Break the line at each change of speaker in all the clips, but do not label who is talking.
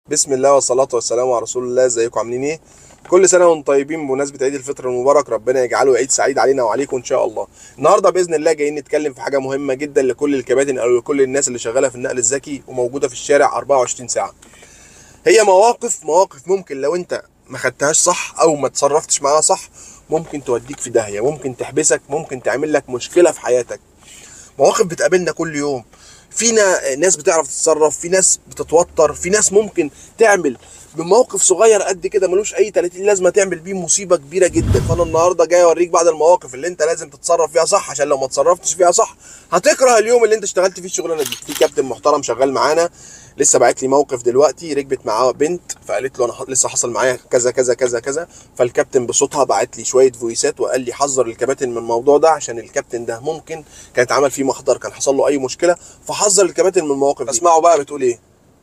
بسم الله والصلاة والسلام على رسول الله ازيكم عاملين ايه؟ كل سنة وانتم طيبين بمناسبة عيد الفطر المبارك ربنا يجعله عيد سعيد علينا وعليكم ان شاء الله. النهارده بإذن الله جايين نتكلم في حاجة مهمة جدا لكل الكباتن او لكل الناس اللي شغالة في النقل الذكي وموجودة في الشارع 24 ساعة. هي مواقف مواقف ممكن لو انت ما خدتهاش صح او ما تصرفتش معاها صح ممكن توديك في داهية، ممكن تحبسك، ممكن تعمل لك مشكلة في حياتك. مواقف بتقابلنا كل يوم فينا ناس بتعرف تتصرف في ناس بتتوتر في ناس ممكن تعمل بموقف صغير قد كده ملوش اي 30 لازمه تعمل بيه مصيبه كبيره جدا فانا النهارده جاي اوريك بعض المواقف اللي انت لازم تتصرف فيها صح عشان لو ما تصرفتش فيها صح هتكره اليوم اللي انت اشتغلت فيه الشغلانه دي في كابتن محترم شغال معانا لسه باعت لي موقف دلوقتي ركبت معاه بنت فقالت له انا ح- لسه حصل معايا كذا كذا كذا كذا فالكابتن بصوتها بعت لي شويه فويسات وقال لي حذر الكباتن من الموضوع ده عشان الكابتن ده ممكن كان اتعمل فيه محضر كان حصل له اي مشكله فحذر الكباتن من المواقف دي اسمعوا بقى بتقول ايه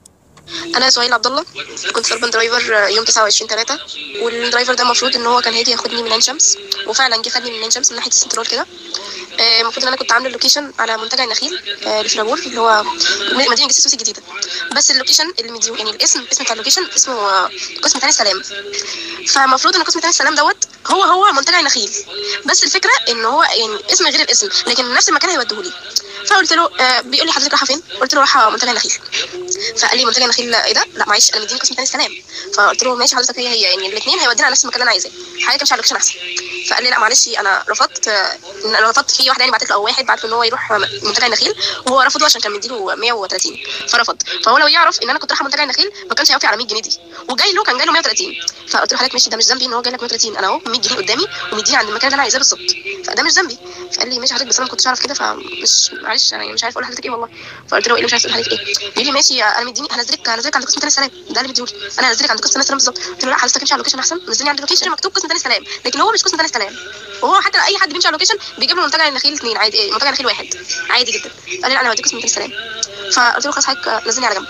انا سهيل عبد الله كنت سربان درايفر يوم 29 3 والدرايفر ده المفروض ان هو كان هيجي ياخدني من عين شمس وفعلا جه خدني من عين شمس من ناحيه السنترال كده آه، المفروض ان انا كنت عامله اللوكيشن على منتجع النخيل آه، لفلابور اللي هو مدينه جسر السوسي الجديده بس اللوكيشن اللي مديو يعني الاسم الاسم بتاع اللوكيشن اسمه آه، قسم تاني السلام فالمفروض ان قسم تاني السلام دوت هو هو منتجع النخيل بس الفكره ان هو يعني اسم غير الاسم لكن نفس المكان هيوديهولي فقلت له آه، بيقول لي حضرتك رايحه فين؟ قلت له رايحه منتجع النخيل فقال لي منتجع النخيل ايه ده؟ لا معلش انا مديني قسم تاني السلام فقلت له ماشي حضرتك هي هي يعني الاثنين هيودينا على نفس المكان اللي انا عايزاه حضرتك امشي على اللوكيشن احسن فقال لي لا معلش انا رفضت آه، إن انا رفضت في واحده يعني بعتت له او واحد بعت له ان هو يروح منتجع النخيل وهو رفضه عشان كان مديله 130 فرفض فهو لو يعرف ان انا كنت رايحه منتجع النخيل ما كانش هيوافق على 100 جنيه دي وجاي له كان جاي له 130 فقلت له حضرتك ماشي ده مش ذنبي ان هو جاي لك 130 انا اهو 100 جنيه قدامي ومديني عند المكان اللي انا عايزاه بالظبط فده مش ذنبي فقال لي ماشي حضرتك بس انا ما كنتش اعرف كده فمش معلش انا يعني مش عارف اقول لحضرتك ايه والله فقلت له ايه اللي مش عارف اقول لحضرتك ايه بيقول لي ماشي انا مديني هنزلك هنزلك عند قسم تاني السلام ده اللي بيديهولي انا هنزلك عند قسم تاني السلام بالظبط قلت له لا حضرتك امشي على اللوكيشن احسن نزلني عند اللوكيشن مكتوب قسم تاني السلام لكن هو مش قسم تاني السلام وهو حتى اي حد بيمشي على اللوكيشن بيجيب له منتجع النخيل اثنين عادي إيه، منتجع النخيل واحد عادي جدا قال لي لا انا هوديك قسم تاني السلام فقلت له خلاص حضرتك نزلني على جنب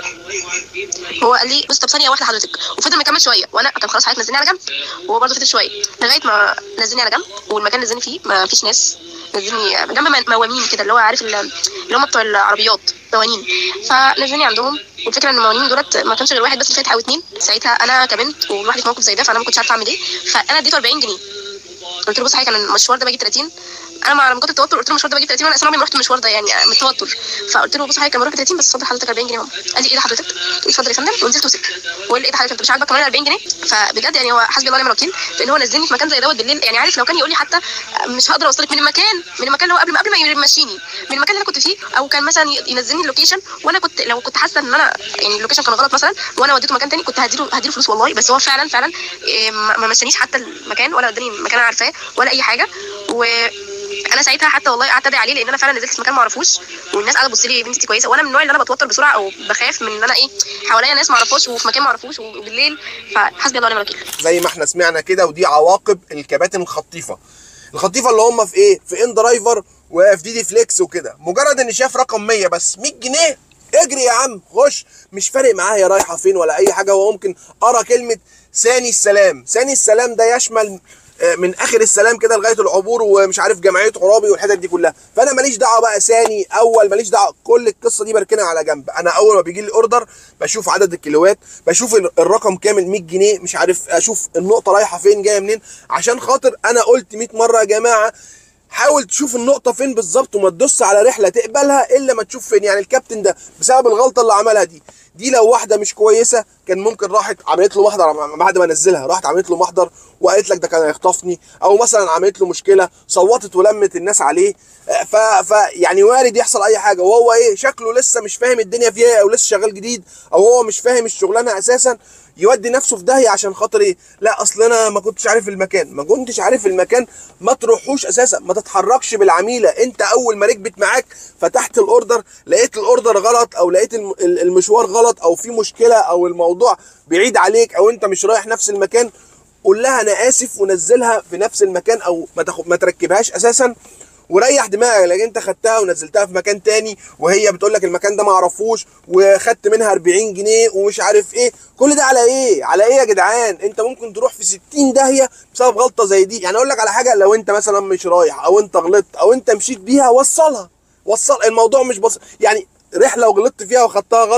هو قال لي بص طب ثانيه واحده حضرتك وفضل مكمل شويه وانا طب خلاص حضرتك نزلني على جنب وهو برضه فضل شويه لغايه ما نزلني على جنب والمكان اللي نزلني فيه ما فيش ناس نزلني جنب من- موامين كده اللي هو عارف ال- اللي هم بتوع العربيات موانين فنزلني عندهم والفكره ان الموانين دولت ما كانش غير واحد بس فاتح او اتنين ساعتها انا كبنت ولوحدي في موقف زي ده فانا ما كنتش عارفه اعمل ايه فانا اديته 40 جنيه قلت له بص حضرتك انا المشوار ده باجي 30 انا مع من كتر التوتر قلت له المشوار ده باجي 30 وانا اصلا عمري ما رحت المشوار ده يعني من التوتر فقلت له بص حضرتك انا بروح ب 30 بس اتفضل حضرتك 40 جنيه هم قال لي ايه ده حضرتك؟ قلت له اتفضل يا فندم ونزلت وسبت وقال لي ايه ده حضرتك انت مش عاجبك كمان 40 جنيه فبجد يعني هو حسبي الله ونعم الوكيل في ان هو نزلني في مكان زي دوت بالليل يعني عارف لو كان يقول لي حتى مش هقدر اوصلك من المكان من المكان اللي هو قبل ما قبل ما يمشيني من المكان اللي انا كنت فيه او كان مثلا ينزلني اللوكيشن وانا كنت لو كنت حاسه ان انا يعني اللوكيشن كان غلط مثلا وانا وديته مكان تاني كنت هديله هديله فلوس والله بس هو فعلا فعلا إيه، ما ما مشانيش حتى المكان ولا اداني مكان انا عارفاه ولا اي حاجه و انا ساعتها حتى والله قعدت ادعي عليه لان انا فعلا نزلت في مكان ما اعرفوش والناس قاعده تبص لي بنتي دي كويسه وانا من النوع اللي انا بتوتر بسرعه او بخاف من ان انا ايه حواليا ناس ما اعرفهاش وفي مكان ما اعرفوش وبالليل فحسبي الله ونعم الوكيل
زي ما احنا سمعنا كده ودي عواقب الكباتن الخطيفه الخطيفه اللي هم في ايه في ان درايفر وفي دي دي فليكس وكده مجرد ان شاف رقم 100 بس 100 جنيه اجري يا عم خش مش فارق معاه هي رايحه فين ولا اي حاجه هو ممكن ارى كلمه ثاني السلام ثاني السلام ده يشمل آه، من اخر السلام كده لغايه العبور ومش عارف جمعيه عرابي والحتت دي كلها فانا ماليش دعوه بقى ثاني اول ماليش دعوه كل القصه دي بركنها على جنب انا اول ما بيجي لي اوردر بشوف عدد الكيلوات بشوف ال- الرقم كامل 100 جنيه مش عارف اشوف النقطه رايحه فين جايه منين عشان خاطر انا قلت 100 مره يا جماعه حاول تشوف النقطة فين بالظبط وما تدوس على رحلة تقبلها إلا ما تشوف فين يعني الكابتن ده بسبب الغلطة اللي عملها دي دي لو واحدة مش كويسة كان ممكن راحت عملت له محضر بعد ما نزلها راحت عملت له محضر وقالت لك ده كان هيخطفني أو مثلا عملت له مشكلة صوتت ولمت الناس عليه آه، ف, ف يعني وارد يحصل أي حاجة وهو إيه شكله لسه مش فاهم الدنيا فيها إيه أو لسه شغال جديد أو هو مش فاهم الشغلانة أساسا يودي نفسه في داهيه عشان خاطر ايه لا اصل انا ما كنتش عارف المكان ما كنتش عارف المكان ما تروحوش اساسا ما تتحركش بالعميله انت اول ما ركبت معاك فتحت الاوردر لقيت الاوردر غلط او لقيت الم- ال- المشوار غلط او في مشكله او الموضوع بعيد عليك او انت مش رايح نفس المكان قول لها انا اسف ونزلها في نفس المكان او ما تاخد ما تركبهاش اساسا وريح دماغك لان انت خدتها ونزلتها في مكان تاني وهي بتقول لك المكان ده ما اعرفوش وخدت منها 40 جنيه ومش عارف ايه كل ده على ايه على ايه يا جدعان انت ممكن تروح في 60 داهيه بسبب غلطه زي دي يعني اقول لك على حاجه لو انت مثلا مش رايح او انت غلطت او انت مشيت بيها وصلها وصل الموضوع مش بسيط يعني رحله وغلطت فيها وخدتها غلط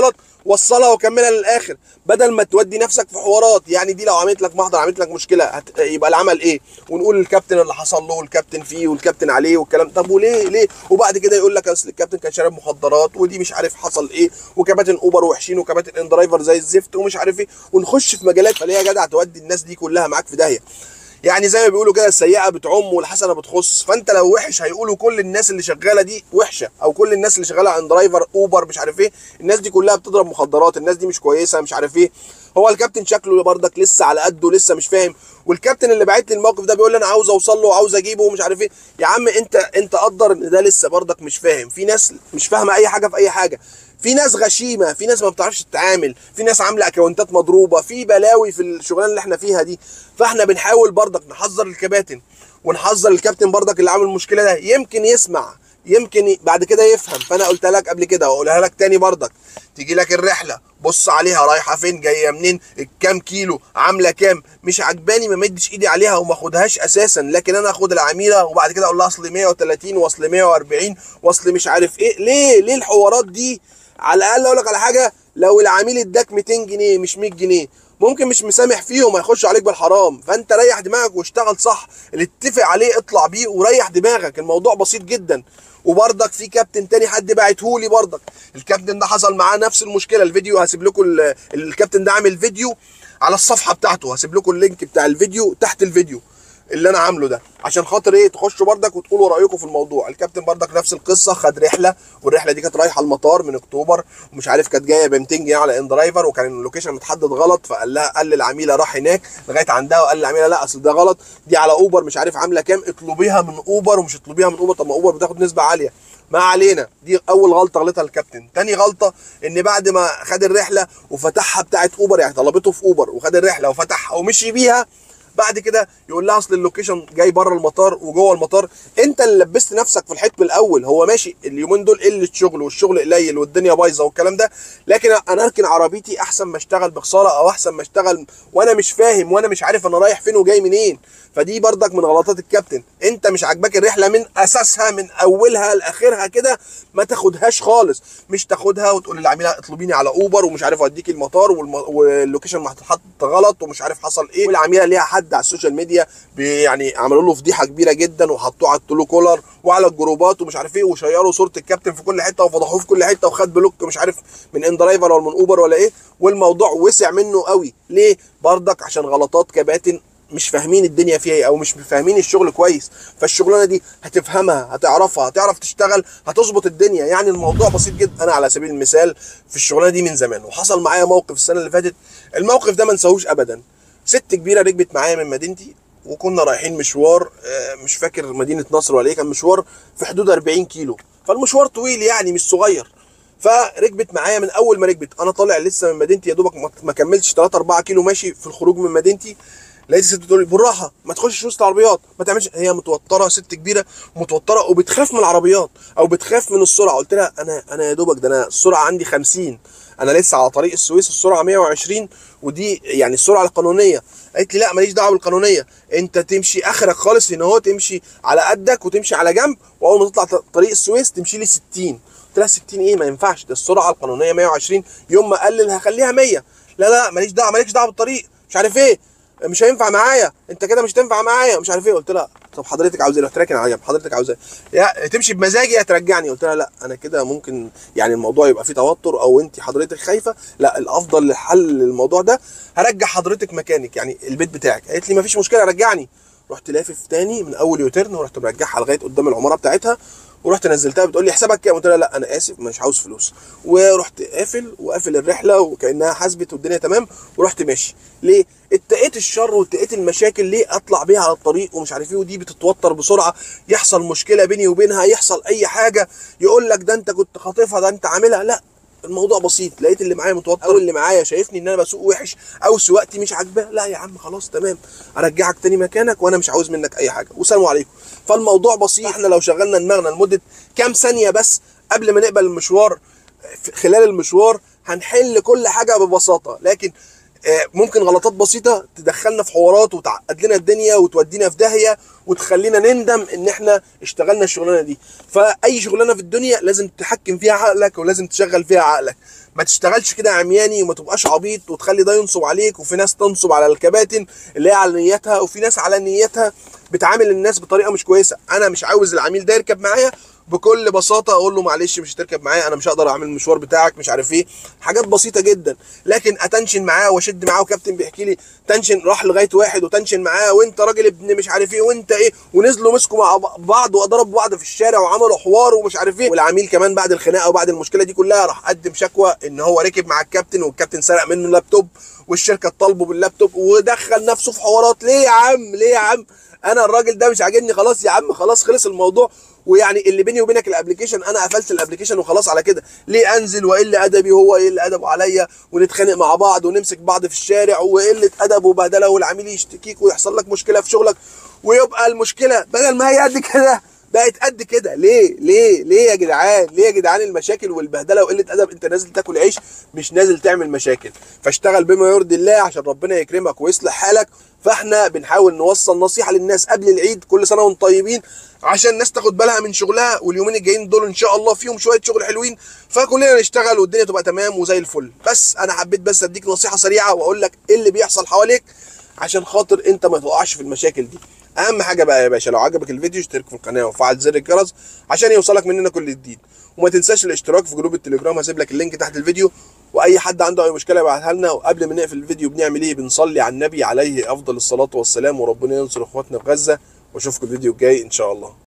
وصلها وكملها للاخر بدل ما تودي نفسك في حوارات يعني دي لو عملت لك محضر عملت لك مشكله هت... يبقى العمل ايه ونقول الكابتن اللي حصل له والكابتن فيه والكابتن عليه والكلام طب وليه ليه وبعد كده يقول لك اصل الكابتن كان شارب مخدرات ودي مش عارف حصل ايه وكباتن اوبر وحشين وكباتن ان درايفر زي الزفت ومش عارف ايه ونخش في مجالات فليه يا جدع تودي الناس دي كلها معاك في داهيه يعني زي ما بيقولوا كده السيئه بتعم والحسنه بتخص فانت لو وحش هيقولوا كل الناس اللي شغاله دي وحشه او كل الناس اللي شغاله عند درايفر اوبر مش عارف ايه الناس دي كلها بتضرب مخدرات الناس دي مش كويسه مش عارف ايه هو الكابتن شكله برضك لسه على قده لسه مش فاهم والكابتن اللي باعت لي الموقف ده بيقول لي انا عاوز اوصل له وعاوز اجيبه ومش عارف ايه يا عم انت انت قدر ان ده لسه برضك مش فاهم في ناس مش فاهمه اي حاجه في اي حاجه في ناس غشيمه في ناس ما بتعرفش تتعامل في ناس عامله اكونتات مضروبه في بلاوي في الشغلانه اللي احنا فيها دي فاحنا بنحاول برضك نحذر الكباتن ونحذر الكابتن برضك اللي عامل المشكله ده يمكن يسمع يمكن ي- بعد كده يفهم فانا قلت لك قبل كده واقولها لك تاني برضك تيجي لك الرحله بص عليها رايحه فين جايه منين كام كيلو عامله كام مش عجباني ما مدش ايدي عليها وما اخدهاش اساسا لكن انا اخد العميله وبعد كده اقول لها اصل 130 واصل 140 واصل مش عارف ايه ليه ليه الحوارات دي على الاقل اقول لك على حاجه لو العميل اداك 200 جنيه مش 100 جنيه ممكن مش مسامح فيهم هيخش عليك بالحرام فانت ريح دماغك واشتغل صح اللي اتفق عليه اطلع بيه وريح دماغك الموضوع بسيط جدا وبرضك في كابتن تاني حد بعتهولي برضك الكابتن ده حصل معاه نفس المشكله الفيديو هسيب لكم ال- الكابتن ده عامل فيديو على الصفحه بتاعته هسيب لكم اللينك بتاع الفيديو تحت الفيديو اللي انا عامله ده عشان خاطر ايه تخشوا بردك وتقولوا رايكم في الموضوع الكابتن بردك نفس القصه خد رحله والرحله دي كانت رايحه المطار من اكتوبر ومش عارف كانت جايه ب 200 جنيه على ان درايفر وكان اللوكيشن متحدد غلط فقال لها قال للعميله راح هناك لغايه عندها وقال للعميله لا اصل ده غلط دي على اوبر مش عارف عامله كام اطلبيها من اوبر ومش اطلبيها من اوبر طب ما اوبر بتاخد نسبه عاليه ما علينا دي اول غلطه غلطها الكابتن تاني غلطه ان بعد ما خد الرحله وفتحها بتاعت اوبر يعني طلبته في اوبر وخد الرحله وفتحها ومشي بيها بعد كده يقول لها اصل اللوكيشن جاي بره المطار وجوه المطار انت اللي لبست نفسك في الحيط من الاول هو ماشي اليومين دول قله شغل والشغل قليل والدنيا بايظه والكلام ده لكن انا اركن عربيتي احسن ما اشتغل بخساره او احسن ما اشتغل وانا مش فاهم وانا مش عارف انا رايح فين وجاي منين فدي برضك من غلطات الكابتن انت مش عاجباك الرحله من اساسها من اولها لاخرها كده ما تاخدهاش خالص مش تاخدها وتقول للعميله اطلبيني على اوبر ومش عارف اوديكي المطار والم... واللوكيشن محطوط غلط ومش عارف حصل ايه والعميله ليها حد على السوشيال ميديا بي- يعني عملوا له فضيحه كبيره جدا وحطوه على التلو كولر وعلى الجروبات ومش عارف ايه وشيروا صوره الكابتن في كل حته وفضحوه في كل حته وخد بلوك مش عارف من ان درايفر ولا من اوبر ولا ايه والموضوع وسع منه قوي ليه برضك عشان غلطات كباتن مش فاهمين الدنيا فيها ايه او مش فاهمين الشغل كويس فالشغلانه دي هتفهمها هتعرفها هتعرف تشتغل هتظبط الدنيا يعني الموضوع بسيط جدا انا على سبيل المثال في الشغلانه دي من زمان وحصل معايا موقف السنه اللي فاتت الموقف ده ما انساهوش ابدا ست كبيره ركبت معايا من مدينتي وكنا رايحين مشوار آه، مش فاكر مدينه نصر ولا ايه كان مشوار في حدود 40 كيلو فالمشوار طويل يعني مش صغير فركبت معايا من اول ما ركبت انا طالع لسه من مدينتي يا دوبك ما- ما كملتش 3 4 كيلو ماشي في الخروج من مدينتي لقيت الست بتقول لي بالراحه ما تخشش وسط العربيات ما تعملش هي متوتره ست كبيره متوتره وبتخاف من العربيات او بتخاف من السرعه قلت لها انا انا يا دوبك ده انا السرعه عندي 50 انا لسه على طريق السويس السرعه 120 ودي يعني السرعه القانونيه قالت لي لا ماليش دعوه بالقانونيه انت تمشي اخرك خالص هنا اهو تمشي على قدك وتمشي على جنب واول ما تطلع ط- طريق السويس تمشي لي 60 قلت لها 60 ايه ما ينفعش ده السرعه القانونيه 120 يوم ما اقلل هخليها 100 لا لا ماليش دعوه مالكش دعوه بالطريق مش عارف ايه مش هينفع معايا انت كده مش هتنفع معايا مش عارف ايه قلت لها طب حضرتك عاوز ايه رحت راكن على جنب حضرتك عاوز ايه يا تمشي بمزاجي يا ترجعني قلت لها لا انا كده ممكن يعني الموضوع يبقى فيه توتر او انت حضرتك خايفه لا الافضل للحل للموضوع ده هرجع حضرتك مكانك يعني البيت بتاعك قالت لي مفيش مشكله رجعني رحت لافف تاني من اول يوتيرن ورحت مرجعها لغايه قدام العماره بتاعتها ورحت نزلتها بتقول لي حسابك كام قلت لها لا انا اسف مش عاوز فلوس ورحت قافل وقافل الرحله وكانها حسبت والدنيا تمام ورحت ماشي ليه اتقيت الشر واتقيت المشاكل ليه اطلع بيها على الطريق ومش عارف ايه ودي بتتوتر بسرعه يحصل مشكله بيني وبينها يحصل اي حاجه يقول لك ده انت كنت خاطفها ده انت عاملها لا الموضوع بسيط لقيت اللي معايا متوتر او اللي معايا شايفني ان انا بسوق وحش او سواقتي مش عاجباه لا يا عم خلاص تمام ارجعك تاني مكانك وانا مش عاوز منك اي حاجه والسلام عليكم فالموضوع بسيط احنا لو شغلنا دماغنا لمده كام ثانيه بس قبل ما نقبل المشوار في- خلال المشوار هنحل كل حاجه ببساطه لكن آه، ممكن غلطات بسيطه تدخلنا في حوارات وتعقد لنا الدنيا وتودينا في داهيه وتخلينا نندم ان احنا اشتغلنا الشغلانه دي فاي شغلانه في الدنيا لازم تحكم فيها عقلك ولازم تشغل فيها عقلك ما تشتغلش كده عمياني وما تبقاش عبيط وتخلي ده ينصب عليك وفي ناس تنصب على الكباتن اللي هي على نيتها وفي ناس على نيتها بتعامل الناس بطريقه مش كويسه انا مش عاوز العميل ده يركب معايا بكل بساطه اقول له معلش مش هتركب معايا انا مش هقدر اعمل المشوار بتاعك مش عارف ايه حاجات بسيطه جدا لكن اتنشن معاه واشد معاه وكابتن بيحكي لي تنشن راح لغايه واحد وتنشن معاه وانت راجل ابن مش عارف ايه وانت ايه ونزلوا مسكوا مع بعض وضربوا بعض في الشارع وعملوا حوار ومش عارف ايه والعميل كمان بعد الخناقه وبعد المشكله دي كلها راح قدم شكوى ان هو ركب مع الكابتن والكابتن سرق منه اللابتوب والشركه طالبه باللابتوب ودخل نفسه في حوارات ليه يا عم ليه يا عم انا الراجل ده مش عاجبني خلاص يا عم خلاص خلص الموضوع ويعني اللي بيني وبينك الابلكيشن انا قفلت الابلكيشن وخلاص على كده ليه انزل واقل ادبي وهو يقل ادبه عليا ونتخانق مع بعض ونمسك بعض في الشارع وقله ادب وبهدله والعميل يشتكيك ويحصل لك مشكله في شغلك ويبقى المشكله بدل ما هي قد كده بقت قد كده ليه ليه ليه يا جدعان ليه يا جدعان المشاكل والبهدله وقله ادب انت نازل تاكل عيش مش نازل تعمل مشاكل فاشتغل بما يرضي الله عشان ربنا يكرمك ويصلح حالك فاحنا بنحاول نوصل نصيحه للناس قبل العيد كل سنه وانتم طيبين عشان الناس تاخد بالها من شغلها واليومين الجايين دول ان شاء الله فيهم شويه شغل حلوين فكلنا نشتغل والدنيا تبقى تمام وزي الفل بس انا حبيت بس اديك نصيحه سريعه واقول لك ايه اللي بيحصل حواليك عشان خاطر انت ما تقعش في المشاكل دي اهم حاجه بقى يا باشا لو عجبك الفيديو اشترك في القناه وفعل زر الجرس عشان يوصلك مننا كل جديد وما تنساش الاشتراك في جروب التليجرام هسيب لك اللينك تحت الفيديو واي حد عنده اي مشكله يبعتها لنا وقبل ما نقفل الفيديو بنعمل ايه بنصلي على النبي عليه افضل الصلاه والسلام وربنا ينصر اخواتنا في غزه واشوفكم الفيديو الجاي ان شاء الله